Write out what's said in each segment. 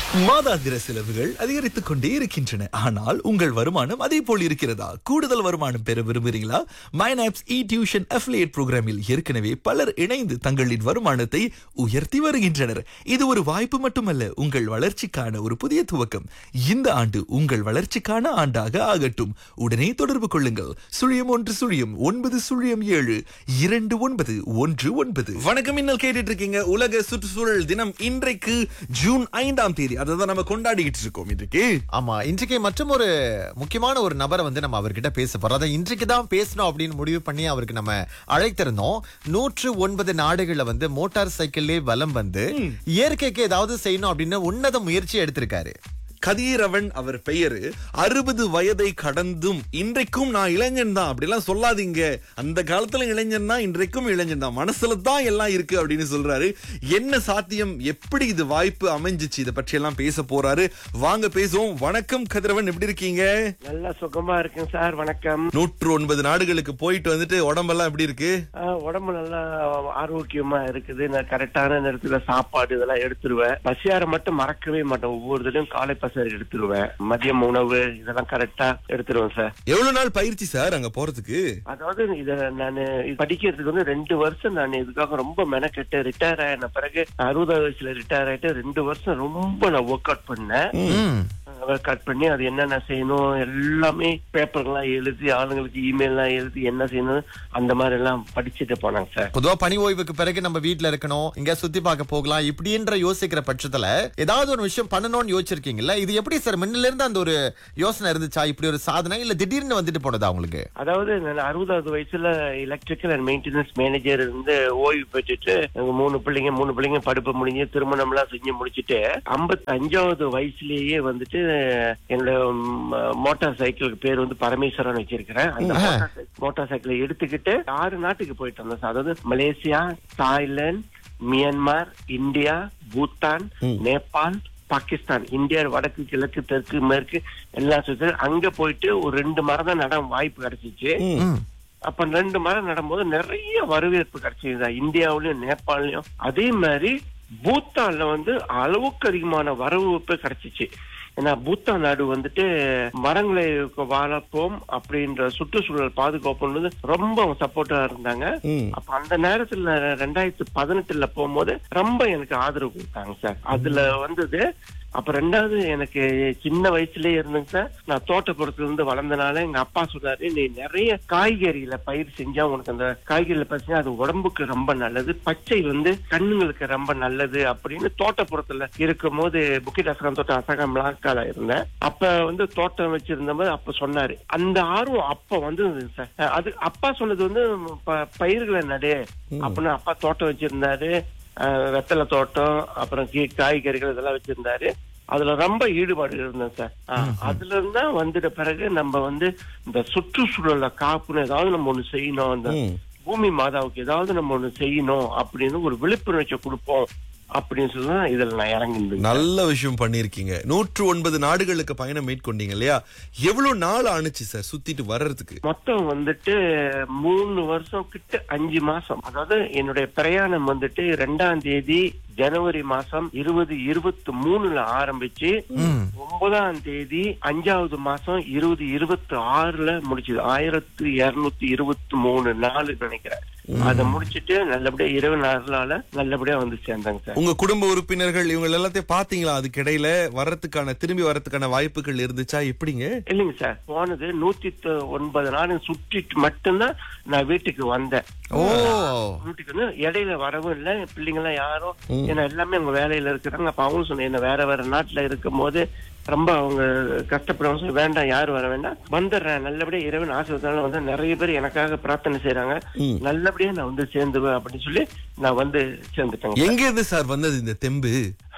மாதாந்திர செலவுகள் அதிகரித்துக் கொண்டே இருக்கின்றன ஆனால் உங்கள் வருமானம் அதே போல் இருக்கிறதா கூடுதல் வருமானம் பெற விரும்புகிறீங்களா மைனாப்ஸ் இ டியூஷன் அஃபிலியேட் புரோகிராமில் ஏற்கனவே பலர் இணைந்து தங்களின் வருமானத்தை உயர்த்தி வருகின்றனர் இது ஒரு வாய்ப்பு மட்டுமல்ல உங்கள் வளர்ச்சிக்கான ஒரு புதிய துவக்கம் இந்த ஆண்டு உங்கள் வளர்ச்சிக்கான ஆண்டாக ஆகட்டும் உடனே தொடர்பு கொள்ளுங்கள் சுழியம் ஒன்று சுழியம் ஒன்பது சுழியம் ஏழு இரண்டு ஒன்பது ஒன்று ஒன்பது வணக்கம் இன்னல் கேட்டுட்டு இருக்கீங்க உலக சுற்றுச்சூழல் தினம் இன்றைக்கு ஜூன் ஐந்தாம் தேதி அதை தான் நம்ம கொண்டாடிக்கிட்டு இருக்கோம் இன்றைக்கு ஆமா இன்றைக்கு மற்றும் ஒரு முக்கியமான ஒரு நபரை வந்து நம்ம அவர்கிட்ட பேச போறோம் அதை இன்றைக்கு தான் பேசணும் அப்படின்னு முடிவு பண்ணி அவருக்கு நம்ம அழைத்திருந்தோம் நூற்று ஒன்பது நாடுகள்ல வந்து மோட்டார் சைக்கிள்லே வலம் வந்து இயற்கைக்கு ஏதாவது செய்யணும் அப்படின்னு உன்னத முயற்சி எடுத்திருக்காரு கதிரவன் அவர் பெயரு அறுபது வயதை கடந்தும் இன்றைக்கும் நான் இளைஞன் தான் அப்படிலாம் சொல்லாதீங்க அந்த காலத்துல இளைஞன் தான் இன்றைக்கும் இளைஞன் தான் மனசுல தான் எல்லாம் இருக்கு அப்படின்னு சொல்றாரு என்ன சாத்தியம் எப்படி இது வாய்ப்பு அமைஞ்சிச்சு இதை பற்றி எல்லாம் பேச போறாரு வாங்க பேசுவோம் வணக்கம் கதிரவன் எப்படி இருக்கீங்க நல்லா சுகமா இருக்கேன் சார் வணக்கம் நூற்று ஒன்பது நாடுகளுக்கு போயிட்டு வந்துட்டு உடம்பெல்லாம் எப்படி இருக்கு ஆ, உடம்பு நல்லா ஆரோக்கியமா இருக்குது நான் கரெக்டான நேரத்துல சாப்பாடு இதெல்லாம் எடுத்துருவேன் பசியார மட்டும் மறக்கவே மாட்டேன் ஒவ்வொரு தடவையும் காலை பசியார எடுத்துருவேன் மதியம் உணவு இதெல்லாம் கரெக்டா எடுத்துருவேன் சார் எவ்வளவு நாள் பயிற்சி சார் அங்க போறதுக்கு அதாவது இத நான் படிக்கிறதுக்கு வந்து ரெண்டு வருஷம் நான் இதுக்காக ரொம்ப மெனக்கெட்டு ரிட்டையர் ஆன பிறகு அறுபதாவது வயசுல ரிட்டையர் ஆயிட்டு ரெண்டு வருஷம் ரொம்ப நான் ஒர்க் அவுட் பண்ணேன் ம். ஒர்க் அவுட் பண்ணி அது என்னென்ன செய்யணும் எல்லாமே பேப்பர்லாம் எழுதி ஆளுங்களுக்கு இமெயில்லாம் எழுதி என்ன செய்யணும் அந்த மாதிரி எல்லாம் படிச்சுட்டு போனாங்க சார் பொதுவா பணி ஓய்வுக்கு பிறகு நம்ம வீட்ல இருக்கணும் இங்க சுத்தி பார்க்க போகலாம் இப்படின்ற யோசிக்கிற பட்சத்துல ஏதாவது ஒரு விஷயம் பண்ணணும்னு யோசிச்சிருக்கீங்கல்ல இது எப்படி சார் முன்னில இருந்து அந்த ஒரு யோசனை இருந்துச்சா இப்படி ஒரு சாதனை இல்ல திடீர்னு வந்துட்டு போனதா உங்களுக்கு அதாவது நான் அறுபதாவது வயசுல எலக்ட்ரிக்கல் அண்ட் மெயின்டெனன்ஸ் மேனேஜர் இருந்து ஓய்வு பெற்றுட்டு எங்க மூணு பிள்ளைங்க மூணு பிள்ளைங்க படிப்பு முடிஞ்சு திருமணம் எல்லாம் செஞ்சு முடிச்சுட்டு ஐம்பத்தி அஞ்சாவது வயசுலயே வந்துட்டு என்னோட மோட்டார் சைக்கிளுக்கு பேர் வந்து பரமேஸ்வரன் வச்சிருக்கிறேன் அந்த மோட்டார் சைக்கிளை எடுத்துக்கிட்டு ஆறு நாட்டுக்கு போயிட்டு வந்தேன் சார் அதாவது Malaysia Thailand Myanmar India Bhutan Nepal Pakistan India வடக்கு கிழக்கு தெற்கு மேற்கு எல்லாம் சுத்தி அங்க போயிட்டு ஒரு ரெண்டு மரம் தான் நட வாய்ப்பு கிடைச்சிச்சு ம். அப்ப ரெண்டு மரம் நடும்போது நிறைய வரவேற்பு கிடைச்சது இந்தியாவிலயும் நேபாளிலும் அதே மாதிரி பூத்தான்ல வந்து அளவுக்கு அதிகமான வரவேற்பு கிடைச்சிச்சு ஏன்னா பூட்டான் நாடு வந்துட்டு மரங்களை வளர்ப்போம் அப்படின்ற சுற்றுச்சூழல் பாதுகாப்புன்றது ரொம்ப சப்போர்ட்டா இருந்தாங்க அப்ப அந்த நேரத்துல ரெண்டாயிரத்தி பதினெட்டுல போகும்போது ரொம்ப எனக்கு ஆதரவு கொடுத்தாங்க சார் அதுல வந்தது அப்ப ரெண்டாவது எனக்கு சின்ன வயசுலயே இருந்துங்க சார் நான் தோட்டப்புறத்துல இருந்து வளர்ந்தனால எங்க அப்பா சொன்னாரு நீ நிறைய காய்கறியில பயிர் செஞ்சா உனக்கு அந்த காய்கறியில பயிர் அது உடம்புக்கு ரொம்ப நல்லது பச்சை வந்து கண்ணுங்களுக்கு ரொம்ப நல்லது அப்படின்னு தோட்டப்புறத்துல இருக்கும் போது புக்கிட் அசகம் தோட்டம் அசகம் மிளாக்கால இருந்தேன் அப்ப வந்து தோட்டம் வச்சிருந்த போது அப்ப சொன்னாரு அந்த ஆர்வம் அப்ப வந்து சார் அது அப்பா சொன்னது வந்து ப- பயிர்களை நடு அப்படின்னு அப்பா தோட்டம் வச்சிருந்தாரு அஹ் வெத்தலை தோட்டம் அப்புறம் கீ- காய்கறிகள் இதெல்லாம் வச்சிருந்தாரு அதுல ரொம்ப ஈடுபாடு இருந்தேன் சார் அஹ் அதுல இருந்தா வந்துட்ட பிறகு நம்ம வந்து இந்த சுற்றுச்சூழலை காப்புன்னு ஏதாவது நம்ம ஒண்ணு செய்யணும் அந்த பூமி மாதாவுக்கு ஏதாவது நம்ம ஒண்ணு செய்யணும் அப்படின்னு ஒரு விழிப்புணர்ச்சி கொடுப்போம் அப்படின்னு சொல்லி தான் இதுல நான் இறங்கிருந்தேன் நல்ல விஷயம் பண்ணிருக்கீங்க நூற்று ஒன்பது நாடுகளுக்கு பயணம் மேற்கொண்டீங்க இல்லையா எவ்வளவு நாள் ஆணுச்சு சார் சுத்திட்டு வர்றதுக்கு மொத்தம் வந்துட்டு மூணு வருஷம் கிட்ட அஞ்சு மாசம் அதாவது என்னுடைய பிரயாணம் வந்துட்டு ரெண்டாம் தேதி ஜனவரி மாசம் இருபது இருபத்தி மூணுல ஆரம்பிச்சு ஒன்பதாம் தேதி அஞ்சாவது மாசம் இருபது இருபத்தி ஆறுல முடிச்சது ஆயிரத்தி இருநூத்தி இருபத்தி மூணு நாலு நினைக்கிறேன் அதை முடிச்சிட்டு நல்லபடியா இரவு நாளால நல்லபடியா வந்து சேர்ந்தாங்க சார் உங்க குடும்ப உறுப்பினர்கள் இவங்க எல்லாத்தையும் பாத்தீங்களா அதுக்கு இடையில வர்றதுக்கான திரும்பி வர்றதுக்கான வாய்ப்புகள் இருந்துச்சா எப்படிங்க இல்லைங்க சார் போனது நூத்தி தொ- ஒன்பது நாள் சுற்றிட்டு மட்டும்தான் நான் வீட்டுக்கு வந்தேன் ஓ வீட்டுக்கு வந்து இடையில வரவும் இல்ல பிள்ளைங்க எல்லாம் யாரும் ஏன்னா எல்லாமே அவங்க வேலையில இருக்கிறாங்க அப்ப அவங்களும் சொன்னேன் என்ன வேற வேற நாட்டுல இருக்கும் போது ரொம்ப அவங்க கஷ்டப்படுவாங்க சொல்லி, வேண்டாம் யாரும் வர வேண்டாம் வந்துடுறேன் நல்லபடியா இறைவன் ஆசீர்வாதத்தால வந்து நிறைய பேர் எனக்காக பிரார்த்தனை செய்றாங்க நல்லபடியா நான் வந்து சேர்ந்துவேன் அப்படின்னு சொல்லி நான் வந்து சேர்ந்துட்டேங்க எங்க இருந்து சார் வந்தது இந்த தெம்பு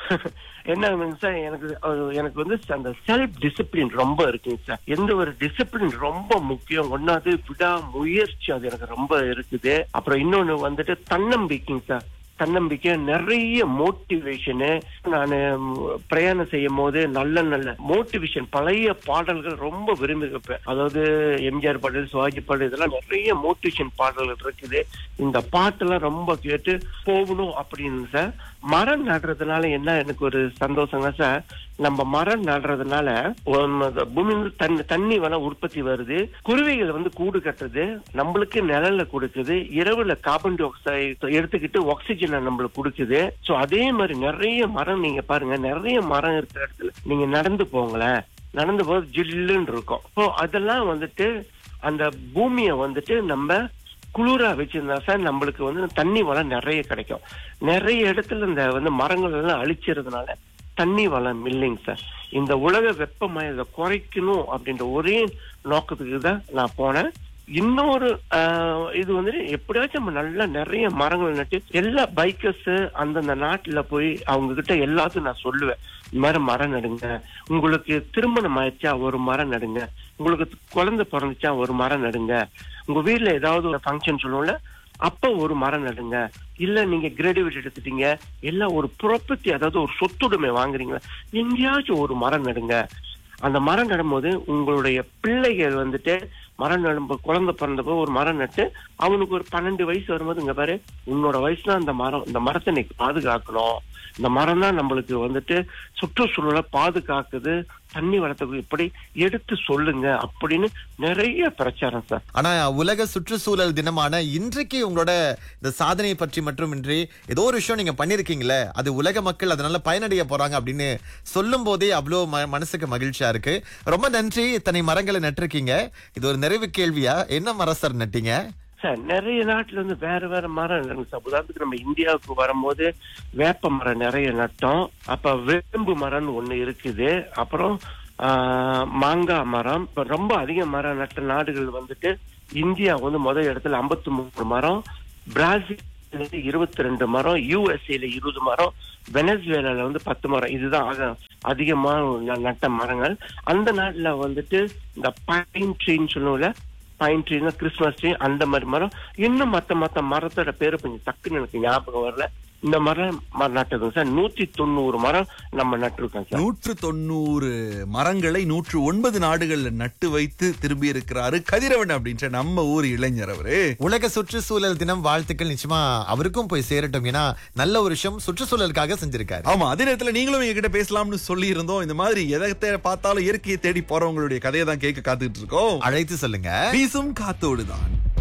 என்ன சார் எனக்கு ஒரு- எனக்கு வந்து அந்த செல்ஃப் டிசிப்ளின் ரொம்ப இருக்குங்க சார் எந்த ஒரு டிசிப்ளின் ரொம்ப முக்கியம் ஒன்னாவது விடா முயற்சி அது எனக்கு ரொம்ப இருக்குது அப்புறம் இன்னொன்னு வந்துட்டு தன்னம்பிக்கைங்க சார் தன்னம்பிக்கை நிறைய மோட்டிவேஷனு நான் பிரயாணம் செய்யும் போது நல்ல நல்ல மோட்டிவேஷன் பழைய பாடல்கள் ரொம்ப விரும்பி கேட்பேன் அதாவது எம்ஜிஆர் பாடல் சிவாஜி பாடல் இதெல்லாம் நிறைய மோட்டிவேஷன் பாடல்கள் இருக்குது இந்த பாட்டெல்லாம் ரொம்ப கேட்டு போகணும் அப்படின்னு சார் மரம் நடுறதுனால என்ன எனக்கு ஒரு சந்தோஷங்க சார் நம்ம மரம் நடுறதுனால ஒம் அந்த பூமியில தண்ணி தண்ணி வளம் உற்பத்தி வருது குருவிகள் வந்து கூடு கட்டுறது நம்மளுக்கு நிழல்ல கொடுக்குது இரவுல கார்பன் டை ஆக்சைடு எடுத்துக்கிட்டு ஆக்சிஜனை நம்மளுக்கு கொடுக்குது சோ அதே மாதிரி நிறைய மரம் நீங்க பாருங்க நிறைய மரம் இருக்கிற இடத்துல நீங்க நடந்து போங்களேன் நடந்து போது ஜில்லுன்னு இருக்கும் இப்போ அதெல்லாம் வந்துட்டு அந்த பூமியை வந்துட்டு நம்ம குளிரா வச்சிருந்தா சார் நம்மளுக்கு வந்து தண்ணி வளம் நிறைய கிடைக்கும் நிறைய இடத்துல இந்த வந்து மரங்கள் எல்லாம் அழிச்சிறதுனால தண்ணி வளம் இல்லைங்க சார் இந்த உலக வெப்பமயத்தை குறைக்கணும் அப்படின்ற ஒரே நோக்கத்துக்கு தான் நான் போனேன் இன்னொரு ஆஹ், இது வந்துட்டு எப்படியாச்சும் நம்ம நல்லா நிறைய மரங்கள் நட்டு எல்லா பைக்கர்ஸ் அந்தந்த நாட்டுல போய் அவங்க கிட்ட எல்லாத்தையும் நான் சொல்லுவேன் இந்த மாதிரி மரம் நடுங்க உங்களுக்கு திருமணம் ஆயிடுச்சா ஒரு மரம் நடுங்க உங்களுக்கு குழந்தை பிறந்துச்சா ஒரு மரம் நடுங்க உங்க வீட்ல ஏதாவது ஒரு ஃபங்க்ஷன் சொல்லுவோம்ல அப்ப ஒரு மரம் நடுங்க இல்ல நீங்க கிராஜுவேட் எடுத்துட்டீங்க இல்ல ஒரு ப்ராப்பர்ட்டி அதாவது ஒரு சொத்துடைமை வாங்குறீங்களா எங்கேயாச்சும் ஒரு மரம் நடுங்க அந்த மரம் நடும்போது உங்களுடைய பிள்ளைகள் வந்துட்டு மரம் நடும்போ குழந்தை பிறந்தப்போ ஒரு மரம் நட்டு அவனுக்கு ஒரு பன்னெண்டு வயசு வரும்போது இங்க பாரு உன்னோட வயசுல அந்த மரம் இந்த மரத்தை நீ பாதுகாக்கணும் இந்த மரம் தான் நம்மளுக்கு வந்துட்டு சுற்றுச்சூழலை பாதுகாக்குது தண்ணி வளர்த்துக்கு இப்படி எடுத்து சொல்லுங்க அப்படின்னு நிறைய பிரச்சாரம் சார் ஆனா உலக சுற்றுச்சூழல் தினமான இன்றைக்கு உங்களோட இந்த சாதனை பற்றி மற்றும் இன்றி ஏதோ ஒரு விஷயம் நீங்க பண்ணிருக்கீங்களே அது உலக மக்கள் அதனால பயனடைய போறாங்க அப்படின்னு சொல்லும் போதே அவ்வளோ ம- மனசுக்கு மகிழ்ச்சியா இருக்கு ரொம்ப நன்றி இத்தனை மரங்களை நட்டிருக்கீங்க இது ஒரு நிறைவு கேள்வியா என்ன மரம் சார் நட்டீங்க சார் நிறைய நாட்டுல இருந்து வேற வேற மரம் நடுங்க சார் உதாரணத்துக்கு நம்ம இந்தியாவுக்கு வரும்போது வேப்ப மரம் நிறைய நட்டோம் அப்ப வேம்பு மரம்னு ஒண்ணு இருக்குது அப்புறம் ஆஹ், மாங்காய் மரம் இப்ப ரொம்ப அதிக மரம் நட்ட நாடுகள் வந்துட்டு இந்தியா வந்து முதல் இடத்துல 53 மூணு மரம் பிராசில் இருபத்தி ரெண்டு மரம் யூஎஸ்ஏல இருபது மரம் வெனசுவேலால வந்து பத்து மரம் இதுதான் ஆக- அதிகமா ந- நட்ட மரங்கள் அந்த நாட்டுல வந்துட்டு இந்த பைன் ட்ரீன்னு சொல்லுவோம்ல பைன் ட்ரீனா கிறிஸ்மஸ் ட்ரீ அந்த மாதிரி மரம் இன்னும் மத்த மத்த மரத்தோட பேரு கொஞ்சம் டக்குன்னு எனக்கு ஞாபகம் வரல இந்த மரம் ம- நட்டதுங்க சார் நூத்தி தொண்ணூறு மரம் நம்ம நட்டிருக்கோம் சார் நூற்று தொண்ணூறு மரங்களை நூற்று ஒன்பது நாடுகள்ல நட்டு வைத்து திரும்பி இருக்கிறாரு கதிரவன் அப்படின்ற நம்ம ஊர் இளைஞர் அவரு உலக சுற்றுச்சூழல் தினம் வாழ்த்துக்கள் நிச்சயமா அவருக்கும் போய் சேரட்டும் ஏன்னா நல்ல ஒரு விஷயம் சுற்றுச்சூழலுக்காக செஞ்சிருக்காரு ஆமா அதே நேரத்துல நீங்களும் எங்ககிட்ட பேசலாம்னு சொல்லி இருந்தோம் இந்த மாதிரி எதை தே- பார்த்தாலும் இயற்கையை தேடி போறவங்களுடைய கதையை தான் கேட்க காத்துட்டு இருக்கோம் அழைத்து சொல்லுங்க வீசும் காத்தோடுதான்